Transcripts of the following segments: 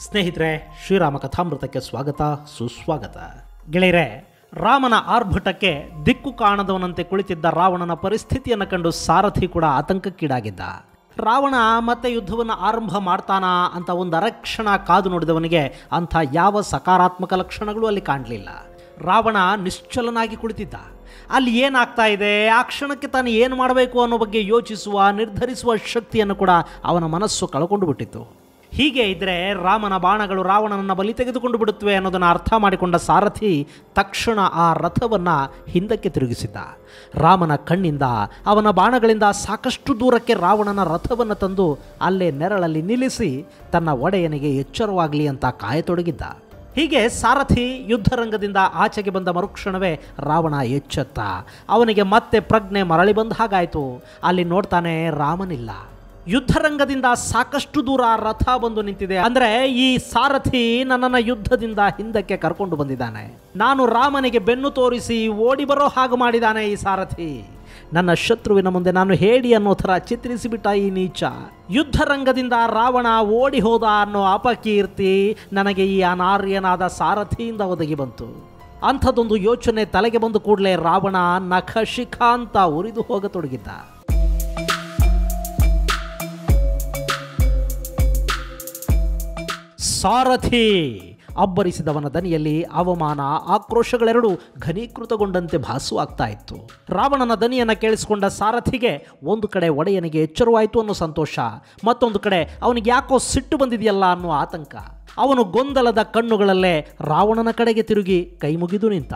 ಸ್ನೇಹಿತರೆ ಶ್ರೀರಾಮ ಕಥಾಮೃತಕ್ಕೆ ಸ್ವಾಗತ ಸುಸ್ವಾಗತ ಗೆಳೆಯರೆ ರಾಮನ ಆರ್ಭಟಕ್ಕೆ ದಿಕ್ಕು ಕಾಣದವನಂತೆ ಕುಳಿತಿದ್ದ ರಾವಣನ ಪರಿಸ್ಥಿತಿಯನ್ನು ಕಂಡು ಸಾರಥಿ ಕೂಡ ಆತಂಕಕ್ಕೀಡಾಗಿದ್ದ ರಾವಣ ಮತ್ತೆ ಯುದ್ಧವನ್ನು ಆರಂಭ ಮಾಡ್ತಾನಾ ಅಂತ ಒಂದು ಅರಕ್ಷಣ ಕಾದು ನೋಡಿದವನಿಗೆ ಅಂಥ ಯಾವ ಸಕಾರಾತ್ಮಕ ಲಕ್ಷಣಗಳು ಅಲ್ಲಿ ಕಾಣಲಿಲ್ಲ ರಾವಣ ನಿಶ್ಚಲನಾಗಿ ಕುಳಿತಿದ್ದ ಅಲ್ಲಿ ಏನಾಗ್ತಾ ಇದೆ ಆ ಕ್ಷಣಕ್ಕೆ ತಾನು ಏನು ಮಾಡಬೇಕು ಅನ್ನೋ ಬಗ್ಗೆ ಯೋಚಿಸುವ ನಿರ್ಧರಿಸುವ ಶಕ್ತಿಯನ್ನು ಕೂಡ ಅವನ ಮನಸ್ಸು ಕಳ್ಕೊಂಡು ಬಿಟ್ಟಿತ್ತು ಹೀಗೆ ಇದ್ರೆ ರಾಮನ ಬಾಣಗಳು ರಾವಣನನ್ನು ಬಲಿ ತೆಗೆದುಕೊಂಡು ಬಿಡುತ್ತವೆ ಅನ್ನೋದನ್ನು ಅರ್ಥ ಮಾಡಿಕೊಂಡ ಸಾರಥಿ ತಕ್ಷಣ ಆ ರಥವನ್ನು ಹಿಂದಕ್ಕೆ ತಿರುಗಿಸಿದ್ದ ರಾಮನ ಕಣ್ಣಿಂದ ಅವನ ಬಾಣಗಳಿಂದ ಸಾಕಷ್ಟು ದೂರಕ್ಕೆ ರಾವಣನ ರಥವನ್ನು ತಂದು ಅಲ್ಲೇ ನೆರಳಲ್ಲಿ ನಿಲ್ಲಿಸಿ ತನ್ನ ಒಡೆಯನಿಗೆ ಎಚ್ಚರವಾಗಲಿ ಅಂತ ಕಾಯತೊಡಗಿದ್ದ ಹೀಗೆ ಸಾರಥಿ ಯುದ್ಧರಂಗದಿಂದ ಆಚೆಗೆ ಬಂದ ಮರುಕ್ಷಣವೇ ರಾವಣ ಎಚ್ಚೆತ್ತ ಅವನಿಗೆ ಮತ್ತೆ ಪ್ರಜ್ಞೆ ಮರಳಿ ಬಂದ ಹಾಗಾಯಿತು ಅಲ್ಲಿ ನೋಡ್ತಾನೆ ರಾಮನಿಲ್ಲ ಯುದ್ಧರಂಗದಿಂದ ಸಾಕಷ್ಟು ದೂರ ರಥ ಬಂದು ನಿಂತಿದೆ ಅಂದ್ರೆ ಈ ಸಾರಥಿ ನನ್ನನ್ನು ಯುದ್ಧದಿಂದ ಹಿಂದಕ್ಕೆ ಕರ್ಕೊಂಡು ಬಂದಿದ್ದಾನೆ ನಾನು ರಾಮನಿಗೆ ಬೆನ್ನು ತೋರಿಸಿ ಓಡಿ ಬರೋ ಹಾಗೆ ಮಾಡಿದ್ದಾನೆ ಈ ಸಾರಥಿ ನನ್ನ ಶತ್ರುವಿನ ಮುಂದೆ ನಾನು ಹೇಳಿ ಅನ್ನೋ ಥರ ಚಿತ್ರಿಸಿಬಿಟ್ಟ ಈ ನೀಚ ಯುದ್ಧರಂಗದಿಂದ ರಾವಣ ಓಡಿ ಹೋದ ಅನ್ನೋ ಅಪಕೀರ್ತಿ ನನಗೆ ಈ ಅನಾರ್ಯನಾದ ಸಾರಥಿಯಿಂದ ಒದಗಿ ಬಂತು ಅಂಥದ್ದೊಂದು ಯೋಚನೆ ತಲೆಗೆ ಬಂದು ಕೂಡಲೇ ರಾವಣ ನಖ ಶಿಖಾಂತ ಉರಿದು ಹೋಗತೊಡಗಿದ್ದ ಸಾರಥಿ ಅಬ್ಬರಿಸಿದವನ ದನಿಯಲ್ಲಿ ಅವಮಾನ ಆಕ್ರೋಶಗಳೆರಡು ಘನೀಕೃತಗೊಂಡಂತೆ ಭಾಸವಾಗ್ತಾ ಇತ್ತು ರಾವಣನ ದನಿಯನ್ನು ಕೇಳಿಸಿಕೊಂಡ ಸಾರಥಿಗೆ ಒಂದು ಕಡೆ ಒಡೆಯನಿಗೆ ಎಚ್ಚರವಾಯಿತು ಅನ್ನೋ ಸಂತೋಷ ಮತ್ತೊಂದು ಕಡೆ ಅವನಿಗೆ ಯಾಕೋ ಸಿಟ್ಟು ಬಂದಿದೆಯಲ್ಲ ಅನ್ನೋ ಆತಂಕ ಅವನು ಗೊಂದಲದ ಕಣ್ಣುಗಳಲ್ಲೇ ರಾವಣನ ಕಡೆಗೆ ತಿರುಗಿ ಕೈ ಮುಗಿದು ನಿಂತ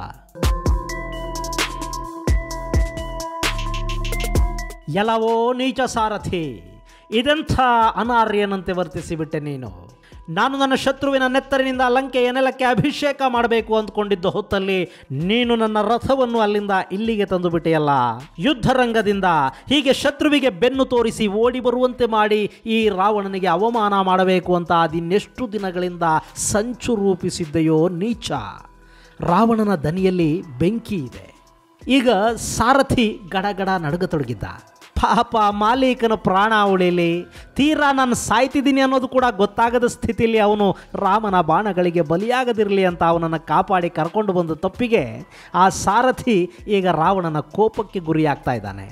ಎಲ್ಲವೋ ನೀಚ ಸಾರಥಿ ಇದೆಂಥ ಅನಾರ್ಯನಂತೆ ವರ್ತಿಸಿಬಿಟ್ಟೆ ನೀನು ನಾನು ನನ್ನ ಶತ್ರುವಿನ ನೆತ್ತರಿನಿಂದ ಲಂಕೆಯ ನೆಲಕ್ಕೆ ಅಭಿಷೇಕ ಮಾಡಬೇಕು ಅಂದ್ಕೊಂಡಿದ್ದ ಹೊತ್ತಲ್ಲಿ ನೀನು ನನ್ನ ರಥವನ್ನು ಅಲ್ಲಿಂದ ಇಲ್ಲಿಗೆ ತಂದು ಬಿಟ್ಟೆಯಲ್ಲ ಯುದ್ಧರಂಗದಿಂದ ಹೀಗೆ ಶತ್ರುವಿಗೆ ಬೆನ್ನು ತೋರಿಸಿ ಓಡಿ ಬರುವಂತೆ ಮಾಡಿ ಈ ರಾವಣನಿಗೆ ಅವಮಾನ ಮಾಡಬೇಕು ಅಂತ ಅದಿನ್ನೆಷ್ಟು ದಿನಗಳಿಂದ ಸಂಚು ರೂಪಿಸಿದ್ದೆಯೋ ನೀಚ ರಾವಣನ ದನಿಯಲ್ಲಿ ಬೆಂಕಿ ಇದೆ ಈಗ ಸಾರಥಿ ಗಡಗಡ ನಡುಗತೊಡಗಿದ್ದ ಪಾಪ ಮಾಲೀಕನ ಪ್ರಾಣ ಉಳಿಲಿ ತೀರಾ ನಾನು ಸಾಯ್ತಿದ್ದೀನಿ ಅನ್ನೋದು ಕೂಡ ಗೊತ್ತಾಗದ ಸ್ಥಿತಿಯಲ್ಲಿ ಅವನು ರಾಮನ ಬಾಣಗಳಿಗೆ ಬಲಿಯಾಗದಿರಲಿ ಅಂತ ಅವನನ್ನು ಕಾಪಾಡಿ ಕರ್ಕೊಂಡು ಬಂದ ತಪ್ಪಿಗೆ ಆ ಸಾರಥಿ ಈಗ ರಾವಣನ ಕೋಪಕ್ಕೆ ಗುರಿಯಾಗ್ತಾ ಇದ್ದಾನೆ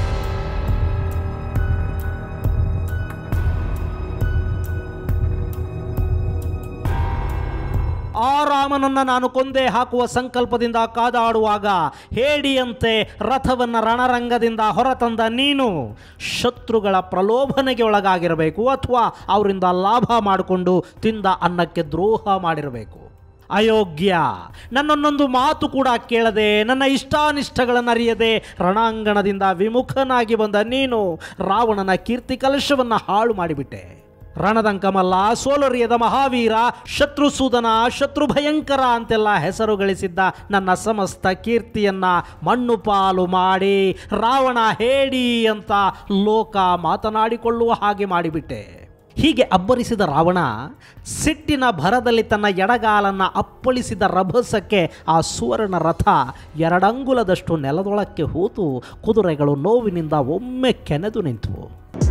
ಆ ರಾಮನನ್ನ ನಾನು ಕೊಂದೆ ಹಾಕುವ ಸಂಕಲ್ಪದಿಂದ ಕಾದಾಡುವಾಗ ಹೇಡಿಯಂತೆ ರಥವನ್ನ ರಣರಂಗದಿಂದ ಹೊರತಂದ ನೀನು ಶತ್ರುಗಳ ಪ್ರಲೋಭನೆಗೆ ಒಳಗಾಗಿರಬೇಕು ಅಥವಾ ಅವರಿಂದ ಲಾಭ ಮಾಡಿಕೊಂಡು ತಿಂದ ಅನ್ನಕ್ಕೆ ದ್ರೋಹ ಮಾಡಿರಬೇಕು ಅಯೋಗ್ಯ ನನ್ನನ್ನೊಂದು ಮಾತು ಕೂಡ ಕೇಳದೆ ನನ್ನ ಇಷ್ಟಾನಿಷ್ಟಗಳನ್ನು ಅರಿಯದೆ ರಣಾಂಗಣದಿಂದ ವಿಮುಖನಾಗಿ ಬಂದ ನೀನು ರಾವಣನ ಕೀರ್ತಿ ಕಲಶವನ್ನು ಹಾಳು ಮಾಡಿಬಿಟ್ಟೆ ರಣದಂಕಮಲ್ಲ ಸೋಲರಿಯದ ಮಹಾವೀರ ಶತ್ರುಸೂದನ ಶತ್ರು ಭಯಂಕರ ಅಂತೆಲ್ಲ ಹೆಸರು ಗಳಿಸಿದ್ದ ನನ್ನ ಸಮಸ್ತ ಕೀರ್ತಿಯನ್ನ ಮಣ್ಣು ಪಾಲು ಮಾಡಿ ರಾವಣ ಹೇಡಿ ಅಂತ ಲೋಕ ಮಾತನಾಡಿಕೊಳ್ಳುವ ಹಾಗೆ ಮಾಡಿಬಿಟ್ಟೆ ಹೀಗೆ ಅಬ್ಬರಿಸಿದ ರಾವಣ ಸಿಟ್ಟಿನ ಭರದಲ್ಲಿ ತನ್ನ ಎಡಗಾಲನ್ನು ಅಪ್ಪಳಿಸಿದ ರಭಸಕ್ಕೆ ಆ ಸುವರ್ಣ ರಥ ಎರಡಂಗುಲದಷ್ಟು ನೆಲದೊಳಕ್ಕೆ ಹೂತು ಕುದುರೆಗಳು ನೋವಿನಿಂದ ಒಮ್ಮೆ ಕೆನೆದು ನಿಂತವು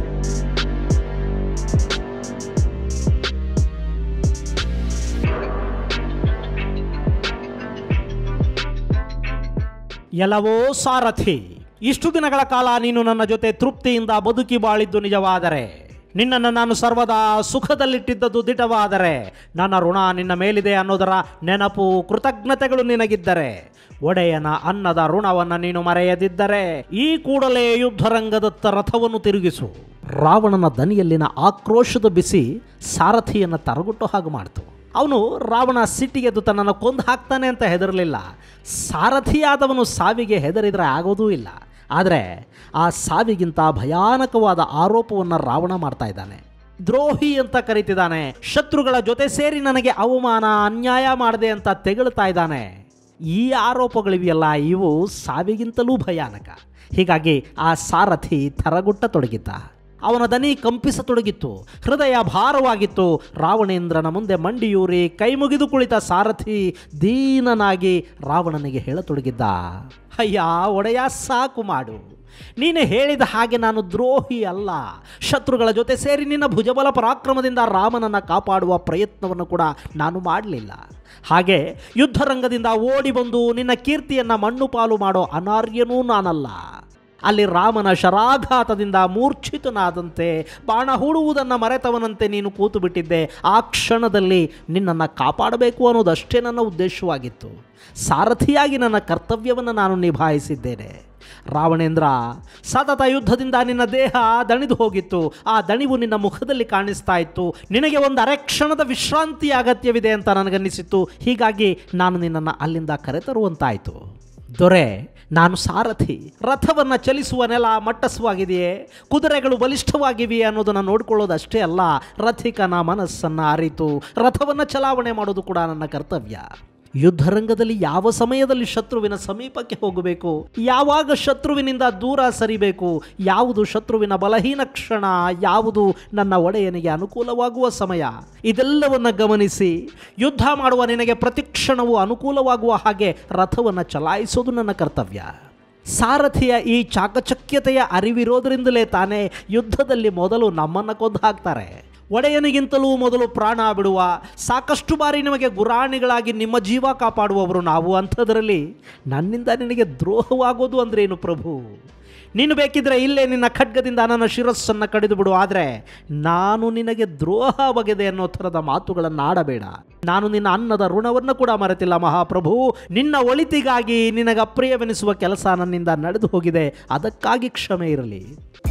ಎಲ್ಲವೋ ಸಾರಥಿ ಇಷ್ಟು ದಿನಗಳ ಕಾಲ ನೀನು ನನ್ನ ಜೊತೆ ತೃಪ್ತಿಯಿಂದ ಬದುಕಿ ಬಾಳಿದ್ದು ನಿಜವಾದರೆ ನಿನ್ನನ್ನು ನಾನು ಸರ್ವದಾ ಸುಖದಲ್ಲಿಟ್ಟಿದ್ದದ್ದು ದಿಟವಾದರೆ ನನ್ನ ಋಣ ನಿನ್ನ ಮೇಲಿದೆ ಅನ್ನೋದರ ನೆನಪು ಕೃತಜ್ಞತೆಗಳು ನಿನಗಿದ್ದರೆ ಒಡೆಯನ ಅನ್ನದ ಋಣವನ್ನು ನೀನು ಮರೆಯದಿದ್ದರೆ ಈ ಕೂಡಲೇ ಯುದ್ಧರಂಗದತ್ತ ರಥವನ್ನು ತಿರುಗಿಸು ರಾವಣನ ದನಿಯಲ್ಲಿನ ಆಕ್ರೋಶದ ಬಿಸಿ ಸಾರಥಿಯನ್ನು ತರಗುಟ್ಟೋ ಹಾಗೆ ಮಾಡ್ತು ಅವನು ರಾವಣ ಸಿಟ್ಟಿಗೆದ್ದು ತನ್ನನ್ನು ಕೊಂದು ಹಾಕ್ತಾನೆ ಅಂತ ಹೆದರಲಿಲ್ಲ ಸಾರಥಿಯಾದವನು ಸಾವಿಗೆ ಹೆದರಿದರೆ ಆಗೋದೂ ಇಲ್ಲ ಆದರೆ ಆ ಸಾವಿಗಿಂತ ಭಯಾನಕವಾದ ಆರೋಪವನ್ನು ರಾವಣ ಮಾಡ್ತಾ ಇದ್ದಾನೆ ದ್ರೋಹಿ ಅಂತ ಕರೀತಿದ್ದಾನೆ ಶತ್ರುಗಳ ಜೊತೆ ಸೇರಿ ನನಗೆ ಅವಮಾನ ಅನ್ಯಾಯ ಮಾಡಿದೆ ಅಂತ ತೆಗಳ್ತಾ ಇದ್ದಾನೆ ಈ ಆರೋಪಗಳಿವೆಯಲ್ಲ ಇವು ಸಾವಿಗಿಂತಲೂ ಭಯಾನಕ ಹೀಗಾಗಿ ಆ ಸಾರಥಿ ಥರಗುಟ್ಟತೊಡಗಿದ್ದ ಅವನ ದನಿ ಕಂಪಿಸತೊಡಗಿತ್ತು ಹೃದಯ ಭಾರವಾಗಿತ್ತು ರಾವಣೇಂದ್ರನ ಮುಂದೆ ಮಂಡಿಯೂರಿ ಕೈ ಮುಗಿದು ಕುಳಿತ ಸಾರಥಿ ದೀನನಾಗಿ ರಾವಣನಿಗೆ ಹೇಳತೊಡಗಿದ್ದ ಅಯ್ಯ ಒಡೆಯ ಸಾಕು ಮಾಡು ನೀನು ಹೇಳಿದ ಹಾಗೆ ನಾನು ದ್ರೋಹಿ ಅಲ್ಲ ಶತ್ರುಗಳ ಜೊತೆ ಸೇರಿ ನಿನ್ನ ಭುಜಬಲ ಪರಾಕ್ರಮದಿಂದ ರಾಮನನ್ನು ಕಾಪಾಡುವ ಪ್ರಯತ್ನವನ್ನು ಕೂಡ ನಾನು ಮಾಡಲಿಲ್ಲ ಹಾಗೆ ಯುದ್ಧರಂಗದಿಂದ ಓಡಿ ಬಂದು ನಿನ್ನ ಕೀರ್ತಿಯನ್ನು ಮಣ್ಣು ಪಾಲು ಮಾಡೋ ಅನಾರ್ಯನೂ ನಾನಲ್ಲ ಅಲ್ಲಿ ರಾಮನ ಶರಾಘಾತದಿಂದ ಮೂರ್ಛಿತನಾದಂತೆ ಬಾಣ ಹೂಡುವುದನ್ನು ಮರೆತವನಂತೆ ನೀನು ಕೂತು ಬಿಟ್ಟಿದ್ದೆ ಆ ಕ್ಷಣದಲ್ಲಿ ನಿನ್ನನ್ನು ಕಾಪಾಡಬೇಕು ಅನ್ನೋದಷ್ಟೇ ನನ್ನ ಉದ್ದೇಶವಾಗಿತ್ತು ಸಾರಥಿಯಾಗಿ ನನ್ನ ಕರ್ತವ್ಯವನ್ನು ನಾನು ನಿಭಾಯಿಸಿದ್ದೇನೆ ರಾವಣೇಂದ್ರ ಸತತ ಯುದ್ಧದಿಂದ ನಿನ್ನ ದೇಹ ದಣಿದು ಹೋಗಿತ್ತು ಆ ದಣಿವು ನಿನ್ನ ಮುಖದಲ್ಲಿ ಕಾಣಿಸ್ತಾ ಇತ್ತು ನಿನಗೆ ಒಂದು ಅರೆಕ್ಷಣದ ವಿಶ್ರಾಂತಿ ಅಗತ್ಯವಿದೆ ಅಂತ ನನಗನ್ನಿಸಿತ್ತು ಹೀಗಾಗಿ ನಾನು ನಿನ್ನನ್ನು ಅಲ್ಲಿಂದ ಕರೆತರುವಂತಾಯಿತು ದೊರೆ ನಾನು ಸಾರಥಿ ರಥವನ್ನು ಚಲಿಸುವ ನೆಲ ಮಟ್ಟಸವಾಗಿದೆಯೇ ಕುದುರೆಗಳು ಬಲಿಷ್ಠವಾಗಿವೆಯೇ ಅನ್ನೋದನ್ನು ನೋಡ್ಕೊಳ್ಳೋದು ಅಷ್ಟೇ ಅಲ್ಲ ರಥಿಕನ ಮನಸ್ಸನ್ನು ಅರಿತು ರಥವನ್ನು ಚಲಾವಣೆ ಮಾಡೋದು ಕೂಡ ನನ್ನ ಕರ್ತವ್ಯ ಯುದ್ಧರಂಗದಲ್ಲಿ ಯಾವ ಸಮಯದಲ್ಲಿ ಶತ್ರುವಿನ ಸಮೀಪಕ್ಕೆ ಹೋಗಬೇಕು ಯಾವಾಗ ಶತ್ರುವಿನಿಂದ ದೂರ ಸರಿಬೇಕು ಯಾವುದು ಶತ್ರುವಿನ ಬಲಹೀನ ಕ್ಷಣ ಯಾವುದು ನನ್ನ ಒಡೆಯನಿಗೆ ಅನುಕೂಲವಾಗುವ ಸಮಯ ಇದೆಲ್ಲವನ್ನು ಗಮನಿಸಿ ಯುದ್ಧ ಮಾಡುವ ನಿನಗೆ ಪ್ರತಿಕ್ಷಣವು ಅನುಕೂಲವಾಗುವ ಹಾಗೆ ರಥವನ್ನು ಚಲಾಯಿಸೋದು ನನ್ನ ಕರ್ತವ್ಯ ಸಾರಥಿಯ ಈ ಚಾಕಚಕ್ಯತೆಯ ಅರಿವಿರೋದ್ರಿಂದಲೇ ತಾನೇ ಯುದ್ಧದಲ್ಲಿ ಮೊದಲು ನಮ್ಮನ್ನು ಕೊಂದು ಹಾಕ್ತಾರೆ ಒಡೆಯನಿಗಿಂತಲೂ ಮೊದಲು ಪ್ರಾಣ ಬಿಡುವ ಸಾಕಷ್ಟು ಬಾರಿ ನಿಮಗೆ ಗುರಾಣಿಗಳಾಗಿ ನಿಮ್ಮ ಜೀವ ಕಾಪಾಡುವವರು ನಾವು ಅಂಥದ್ರಲ್ಲಿ ನನ್ನಿಂದ ನಿನಗೆ ದ್ರೋಹವಾಗೋದು ಅಂದ್ರೇನು ಪ್ರಭು ನೀನು ಬೇಕಿದ್ರೆ ಇಲ್ಲೇ ನಿನ್ನ ಖಡ್ಗದಿಂದ ನನ್ನ ಶಿರಸ್ಸನ್ನು ಕಡಿದು ಬಿಡು ಆದರೆ ನಾನು ನಿನಗೆ ದ್ರೋಹ ಬಗೆದೆ ಅನ್ನೋ ಥರದ ಮಾತುಗಳನ್ನು ಆಡಬೇಡ ನಾನು ನಿನ್ನ ಅನ್ನದ ಋಣವನ್ನು ಕೂಡ ಮರೆತಿಲ್ಲ ಮಹಾಪ್ರಭು ನಿನ್ನ ಒಳಿತಿಗಾಗಿ ನಿನಗೆ ಅಪ್ರಿಯವೆನಿಸುವ ಕೆಲಸ ನನ್ನಿಂದ ನಡೆದು ಹೋಗಿದೆ ಅದಕ್ಕಾಗಿ ಕ್ಷಮೆ ಇರಲಿ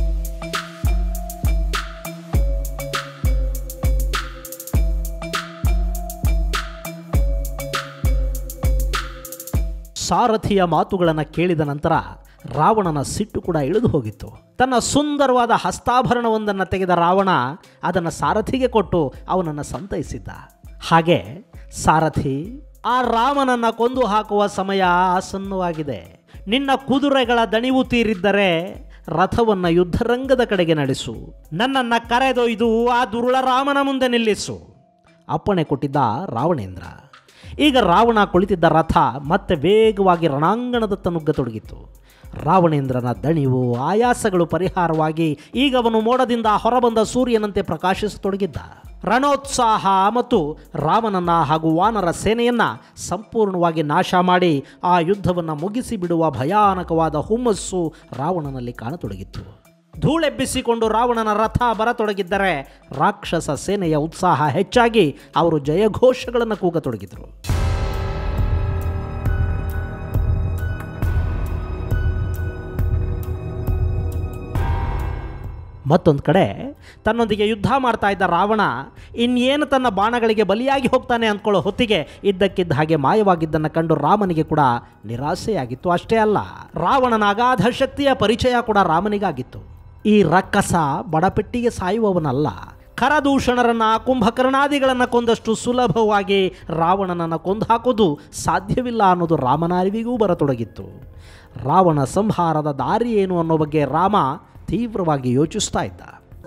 ಸಾರಥಿಯ ಮಾತುಗಳನ್ನು ಕೇಳಿದ ನಂತರ ರಾವಣನ ಸಿಟ್ಟು ಕೂಡ ಇಳಿದು ಹೋಗಿತ್ತು ತನ್ನ ಸುಂದರವಾದ ಹಸ್ತಾಭರಣವೊಂದನ್ನು ತೆಗೆದ ರಾವಣ ಅದನ್ನು ಸಾರಥಿಗೆ ಕೊಟ್ಟು ಅವನನ್ನು ಸಂತೈಸಿದ್ದ ಹಾಗೆ ಸಾರಥಿ ಆ ರಾಮನನ್ನು ಕೊಂದು ಹಾಕುವ ಸಮಯ ಆಸನ್ನವಾಗಿದೆ ನಿನ್ನ ಕುದುರೆಗಳ ದಣಿವು ತೀರಿದ್ದರೆ ರಥವನ್ನು ಯುದ್ಧರಂಗದ ಕಡೆಗೆ ನಡೆಸು ನನ್ನನ್ನು ಕರೆದೊಯ್ದು ಆ ದುರುಳ ರಾಮನ ಮುಂದೆ ನಿಲ್ಲಿಸು ಅಪ್ಪಣೆ ಕೊಟ್ಟಿದ್ದ ರಾವಣೇಂದ್ರ ಈಗ ರಾವಣ ಕುಳಿತಿದ್ದ ರಥ ಮತ್ತೆ ವೇಗವಾಗಿ ರಣಾಂಗಣದತ್ತ ನುಗ್ಗತೊಡಗಿತು ರಾವಣೇಂದ್ರನ ದಣಿವು ಆಯಾಸಗಳು ಪರಿಹಾರವಾಗಿ ಈಗ ಅವನು ಮೋಡದಿಂದ ಹೊರಬಂದ ಸೂರ್ಯನಂತೆ ಪ್ರಕಾಶಿಸತೊಡಗಿದ್ದ ರಣೋತ್ಸಾಹ ಮತ್ತು ರಾಮನನ್ನ ಹಾಗೂ ವಾನರ ಸೇನೆಯನ್ನ ಸಂಪೂರ್ಣವಾಗಿ ನಾಶ ಮಾಡಿ ಆ ಯುದ್ಧವನ್ನು ಮುಗಿಸಿ ಬಿಡುವ ಭಯಾನಕವಾದ ಹುಮ್ಮಸ್ಸು ರಾವಣನಲ್ಲಿ ಕಾಣತೊಡಗಿತ್ತು ಧೂಳೆಬ್ಬಿಸಿಕೊಂಡು ರಾವಣನ ರಥ ಬರತೊಡಗಿದ್ದರೆ ರಾಕ್ಷಸ ಸೇನೆಯ ಉತ್ಸಾಹ ಹೆಚ್ಚಾಗಿ ಅವರು ಜಯಘೋಷಗಳನ್ನು ಕೂಗತೊಡಗಿದರು ಮತ್ತೊಂದು ಕಡೆ ತನ್ನೊಂದಿಗೆ ಯುದ್ಧ ಮಾಡ್ತಾ ಇದ್ದ ರಾವಣ ಇನ್ನೇನು ತನ್ನ ಬಾಣಗಳಿಗೆ ಬಲಿಯಾಗಿ ಹೋಗ್ತಾನೆ ಅಂದ್ಕೊಳ್ಳೋ ಹೊತ್ತಿಗೆ ಇದ್ದಕ್ಕಿದ್ದ ಹಾಗೆ ಮಾಯವಾಗಿದ್ದನ್ನು ಕಂಡು ರಾಮನಿಗೆ ಕೂಡ ನಿರಾಸೆಯಾಗಿತ್ತು ಅಷ್ಟೇ ಅಲ್ಲ ರಾವಣನ ಅಗಾಧ ಶಕ್ತಿಯ ಪರಿಚಯ ಕೂಡ ರಾಮನಿಗಾಗಿತ್ತು ಈ ರಕ್ಕಸ ಬಡಪೆಟ್ಟಿಗೆ ಸಾಯುವವನಲ್ಲ ಖರದೂಷಣರನ್ನ ಕುಂಭಕರ್ಣಾದಿಗಳನ್ನ ಕೊಂದಷ್ಟು ಸುಲಭವಾಗಿ ರಾವಣನನ್ನು ಕೊಂದು ಹಾಕೋದು ಸಾಧ್ಯವಿಲ್ಲ ಅನ್ನೋದು ರಾಮನ ಅರಿವಿಗೂ ಬರತೊಡಗಿತ್ತು ರಾವಣ ಸಂಹಾರದ ದಾರಿ ಏನು ಅನ್ನೋ ಬಗ್ಗೆ ರಾಮ ತೀವ್ರವಾಗಿ ಯೋಚಿಸ್ತಾ ಇದ್ದ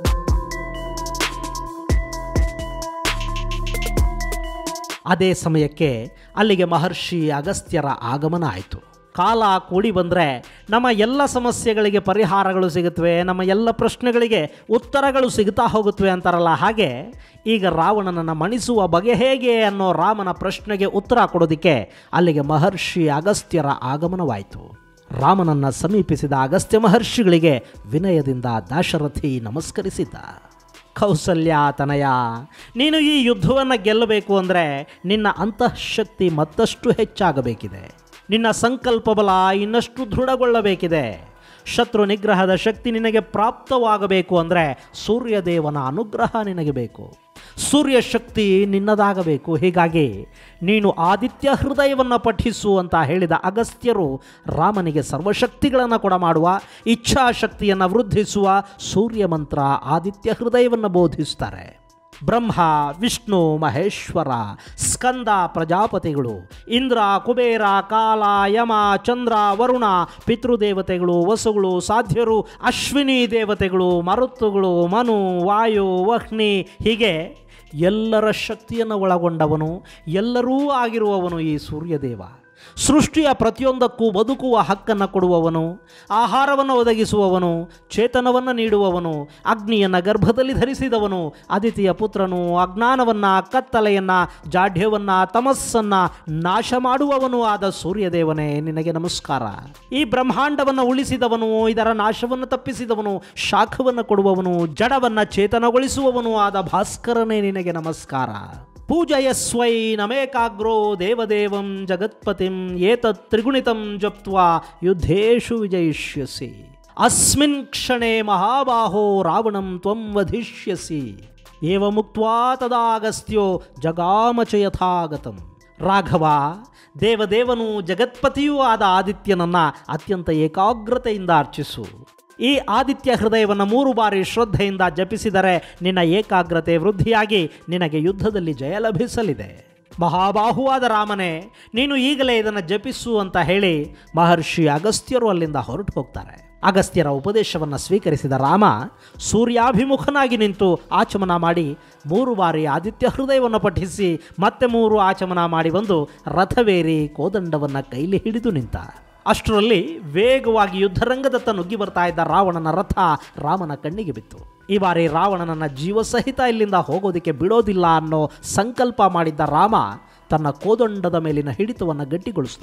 ಅದೇ ಸಮಯಕ್ಕೆ ಅಲ್ಲಿಗೆ ಮಹರ್ಷಿ ಅಗಸ್ತ್ಯರ ಆಗಮನ ಆಯಿತು ಕಾಲ ಕೂಡಿ ಬಂದರೆ ನಮ್ಮ ಎಲ್ಲ ಸಮಸ್ಯೆಗಳಿಗೆ ಪರಿಹಾರಗಳು ಸಿಗುತ್ತವೆ ನಮ್ಮ ಎಲ್ಲ ಪ್ರಶ್ನೆಗಳಿಗೆ ಉತ್ತರಗಳು ಸಿಗುತ್ತಾ ಹೋಗುತ್ತವೆ ಅಂತಾರಲ್ಲ ಹಾಗೆ ಈಗ ರಾವಣನನ್ನು ಮಣಿಸುವ ಬಗೆ ಹೇಗೆ ಅನ್ನೋ ರಾಮನ ಪ್ರಶ್ನೆಗೆ ಉತ್ತರ ಕೊಡೋದಕ್ಕೆ ಅಲ್ಲಿಗೆ ಮಹರ್ಷಿ ಅಗಸ್ತ್ಯರ ಆಗಮನವಾಯಿತು ರಾಮನನ್ನು ಸಮೀಪಿಸಿದ ಅಗಸ್ತ್ಯ ಮಹರ್ಷಿಗಳಿಗೆ ವಿನಯದಿಂದ ದಾಶರಥಿ ನಮಸ್ಕರಿಸಿದ್ದ ಕೌಸಲ್ಯ ತನಯ ನೀನು ಈ ಯುದ್ಧವನ್ನು ಗೆಲ್ಲಬೇಕು ಅಂದರೆ ನಿನ್ನ ಅಂತಃಶಕ್ತಿ ಮತ್ತಷ್ಟು ಹೆಚ್ಚಾಗಬೇಕಿದೆ ನಿನ್ನ ಸಂಕಲ್ಪ ಬಲ ಇನ್ನಷ್ಟು ದೃಢಗೊಳ್ಳಬೇಕಿದೆ ಶತ್ರು ನಿಗ್ರಹದ ಶಕ್ತಿ ನಿನಗೆ ಪ್ರಾಪ್ತವಾಗಬೇಕು ಅಂದರೆ ಸೂರ್ಯದೇವನ ಅನುಗ್ರಹ ನಿನಗೆ ಬೇಕು ಸೂರ್ಯ ಶಕ್ತಿ ನಿನ್ನದಾಗಬೇಕು ಹೀಗಾಗಿ ನೀನು ಆದಿತ್ಯ ಹೃದಯವನ್ನು ಪಠಿಸು ಅಂತ ಹೇಳಿದ ಅಗಸ್ತ್ಯರು ರಾಮನಿಗೆ ಸರ್ವಶಕ್ತಿಗಳನ್ನು ಕೊಡಮಾಡುವ ಇಚ್ಛಾಶಕ್ತಿಯನ್ನು ವೃದ್ಧಿಸುವ ಸೂರ್ಯ ಮಂತ್ರ ಆದಿತ್ಯ ಹೃದಯವನ್ನು ಬೋಧಿಸ್ತಾರೆ ಬ್ರಹ್ಮ ವಿಷ್ಣು ಮಹೇಶ್ವರ ಸ್ಕಂದ ಪ್ರಜಾಪತಿಗಳು ಇಂದ್ರ ಕುಬೇರ ಕಾಲ ಯಮ ಚಂದ್ರ ವರುಣ ಪಿತೃದೇವತೆಗಳು ವಸುಗಳು ಸಾಧ್ಯರು ಅಶ್ವಿನಿ ದೇವತೆಗಳು ಮರುತ್ತುಗಳು ಮನು ವಾಯು ವಹ್ನಿ ಹೀಗೆ ಎಲ್ಲರ ಶಕ್ತಿಯನ್ನು ಒಳಗೊಂಡವನು ಎಲ್ಲರೂ ಆಗಿರುವವನು ಈ ಸೂರ್ಯದೇವ ಸೃಷ್ಟಿಯ ಪ್ರತಿಯೊಂದಕ್ಕೂ ಬದುಕುವ ಹಕ್ಕನ್ನು ಕೊಡುವವನು ಆಹಾರವನ್ನು ಒದಗಿಸುವವನು ಚೇತನವನ್ನು ನೀಡುವವನು ಅಗ್ನಿಯನ್ನು ಗರ್ಭದಲ್ಲಿ ಧರಿಸಿದವನು ಅದಿತಿಯ ಪುತ್ರನು ಅಜ್ಞಾನವನ್ನು ಕತ್ತಲೆಯನ್ನು ಜಾಢ್ಯವನ್ನು ತಮಸ್ಸನ್ನು ನಾಶ ಮಾಡುವವನು ಆದ ಸೂರ್ಯದೇವನೇ ನಿನಗೆ ನಮಸ್ಕಾರ ಈ ಬ್ರಹ್ಮಾಂಡವನ್ನು ಉಳಿಸಿದವನು ಇದರ ನಾಶವನ್ನು ತಪ್ಪಿಸಿದವನು ಶಾಖವನ್ನು ಕೊಡುವವನು ಜಡವನ್ನು ಚೇತನಗೊಳಿಸುವವನು ಆದ ಭಾಸ್ಕರನೇ ನಿನಗೆ ನಮಸ್ಕಾರ ಪೂಜಯಸ್ವೈ ನಮೇಕಾಗ್ರೋ ದೇವದೇವಂ ಜಗತ್ಪತಿಂ ಏತತ್ ತ್ರಿಗುಣಿತಂ ಜಪ್ತ್ವಾ ಯುದ್ಧೇಶು ವಿಜಯಿಷ್ಯಸಿ ಅಸ್ಮಿನ್ ಕ್ಷಣೆ ಮಹಾಬಾಹೋ ರಾವಣಂ ತ್ವಂ ವಧಿಷ್ಯಸಿ ಏವ ಮುಕ್ತ್ವಾ ತದಾಗಸ್ತ್ಯೋ ಜಗಾಮಚ ಯಥಾಗತಂ ರಾಘವ ದೇವದೇವನು ಜಗತ್ಪತಿಯೂ ಆದ ಆದಿತ್ಯನನ್ನ ಅತ್ಯಂತ ಏಕಾಗ್ರತೆಯಿಂದ ಅರ್ಚಿಸು ಈ ಆದಿತ್ಯ ಹೃದಯವನ್ನು ಮೂರು ಬಾರಿ ಶ್ರದ್ಧೆಯಿಂದ ಜಪಿಸಿದರೆ ನಿನ್ನ ಏಕಾಗ್ರತೆ ವೃದ್ಧಿಯಾಗಿ ನಿನಗೆ ಯುದ್ಧದಲ್ಲಿ ಜಯ ಲಭಿಸಲಿದೆ ಮಹಾಬಾಹುವಾದ ರಾಮನೇ ನೀನು ಈಗಲೇ ಇದನ್ನು ಜಪಿಸು ಅಂತ ಹೇಳಿ ಮಹರ್ಷಿ ಅಗಸ್ತ್ಯರು ಅಲ್ಲಿಂದ ಹೊರಟು ಹೋಗ್ತಾರೆ ಅಗಸ್ತ್ಯರ ಉಪದೇಶವನ್ನು ಸ್ವೀಕರಿಸಿದ ರಾಮ ಸೂರ್ಯಾಭಿಮುಖನಾಗಿ ನಿಂತು ಆಚಮನ ಮಾಡಿ ಮೂರು ಬಾರಿ ಆದಿತ್ಯ ಹೃದಯವನ್ನು ಪಠಿಸಿ ಮತ್ತೆ ಮೂರು ಆಚಮನ ಮಾಡಿ ಬಂದು ರಥವೇರಿ ಕೋದಂಡವನ್ನು ಕೈಲಿ ಹಿಡಿದು ನಿಂತ ಅಷ್ಟರಲ್ಲಿ ವೇಗವಾಗಿ ಯುದ್ಧರಂಗದತ್ತ ನುಗ್ಗಿ ಬರ್ತಾ ಇದ್ದ ರಾವಣನ ರಥ ರಾಮನ ಕಣ್ಣಿಗೆ ಬಿತ್ತು ಈ ಬಾರಿ ರಾವಣನನ್ನ ಜೀವಸಹಿತ ಇಲ್ಲಿಂದ ಹೋಗೋದಕ್ಕೆ ಬಿಡೋದಿಲ್ಲ ಅನ್ನೋ ಸಂಕಲ್ಪ ಮಾಡಿದ್ದ ರಾಮ ತನ್ನ ಕೋದಂಡದ ಮೇಲಿನ ಹಿಡಿತವನ್ನು ಗಟ್ಟಿಗೊಳಿಸಿದ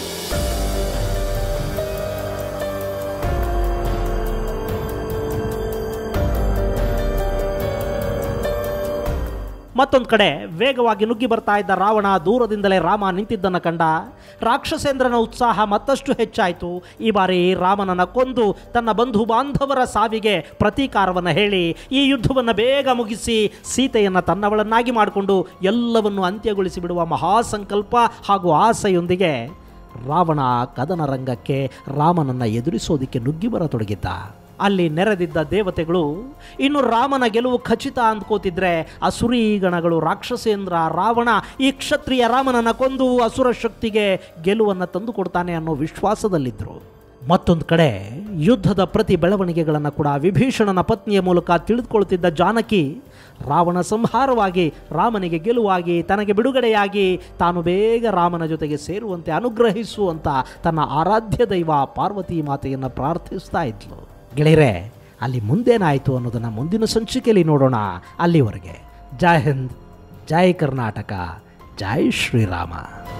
ಮತ್ತೊಂದು ಕಡೆ ವೇಗವಾಗಿ ನುಗ್ಗಿ ಬರ್ತಾ ಇದ್ದ ರಾವಣ ದೂರದಿಂದಲೇ ರಾಮ ನಿಂತಿದ್ದನ್ನು ಕಂಡ ರಾಕ್ಷಸೇಂದ್ರನ ಉತ್ಸಾಹ ಮತ್ತಷ್ಟು ಹೆಚ್ಚಾಯಿತು ಈ ಬಾರಿ ರಾಮನನ್ನ ಕೊಂದು ತನ್ನ ಬಂಧು ಬಾಂಧವರ ಸಾವಿಗೆ ಪ್ರತೀಕಾರವನ್ನು ಹೇಳಿ ಈ ಯುದ್ಧವನ್ನು ಬೇಗ ಮುಗಿಸಿ ಸೀತೆಯನ್ನು ತನ್ನವಳನ್ನಾಗಿ ಮಾಡಿಕೊಂಡು ಎಲ್ಲವನ್ನು ಅಂತ್ಯಗೊಳಿಸಿ ಬಿಡುವ ಮಹಾಸಂಕಲ್ಪ ಹಾಗೂ ಆಸೆಯೊಂದಿಗೆ ರಾವಣ ಕದನ ರಂಗಕ್ಕೆ ರಾಮನನ್ನು ಎದುರಿಸೋದಕ್ಕೆ ನುಗ್ಗಿ ಬರತೊಡಗಿದ್ದ ಅಲ್ಲಿ ನೆರೆದಿದ್ದ ದೇವತೆಗಳು ಇನ್ನು ರಾಮನ ಗೆಲುವು ಖಚಿತ ಅಂದ್ಕೋತಿದ್ರೆ ಅಸುರಿ ಗಣಗಳು ರಾಕ್ಷಸೇಂದ್ರ ರಾವಣ ಈ ಕ್ಷತ್ರಿಯ ರಾಮನನ್ನ ಕೊಂದು ಅಸುರ ಶಕ್ತಿಗೆ ಗೆಲುವನ್ನು ತಂದುಕೊಡ್ತಾನೆ ಅನ್ನೋ ವಿಶ್ವಾಸದಲ್ಲಿದ್ದರು ಮತ್ತೊಂದು ಕಡೆ ಯುದ್ಧದ ಪ್ರತಿ ಬೆಳವಣಿಗೆಗಳನ್ನು ಕೂಡ ವಿಭೀಷಣನ ಪತ್ನಿಯ ಮೂಲಕ ತಿಳಿದುಕೊಳ್ತಿದ್ದ ಜಾನಕಿ ರಾವಣ ಸಂಹಾರವಾಗಿ ರಾಮನಿಗೆ ಗೆಲುವಾಗಿ ತನಗೆ ಬಿಡುಗಡೆಯಾಗಿ ತಾನು ಬೇಗ ರಾಮನ ಜೊತೆಗೆ ಸೇರುವಂತೆ ಅನುಗ್ರಹಿಸು ಅಂತ ತನ್ನ ಆರಾಧ್ಯ ದೈವ ಪಾರ್ವತಿ ಮಾತೆಯನ್ನು ಪ್ರಾರ್ಥಿಸ್ತಾ ಇದ್ಲು ಗೆಳೆಯರೆ ಅಲ್ಲಿ ಮುಂದೇನಾಯಿತು ಅನ್ನೋದನ್ನು ಮುಂದಿನ ಸಂಚಿಕೆಯಲ್ಲಿ ನೋಡೋಣ ಅಲ್ಲಿವರೆಗೆ ಜೈ ಹಿಂದ್ ಜೈ ಕರ್ನಾಟಕ ಜೈ ಶ್ರೀರಾಮ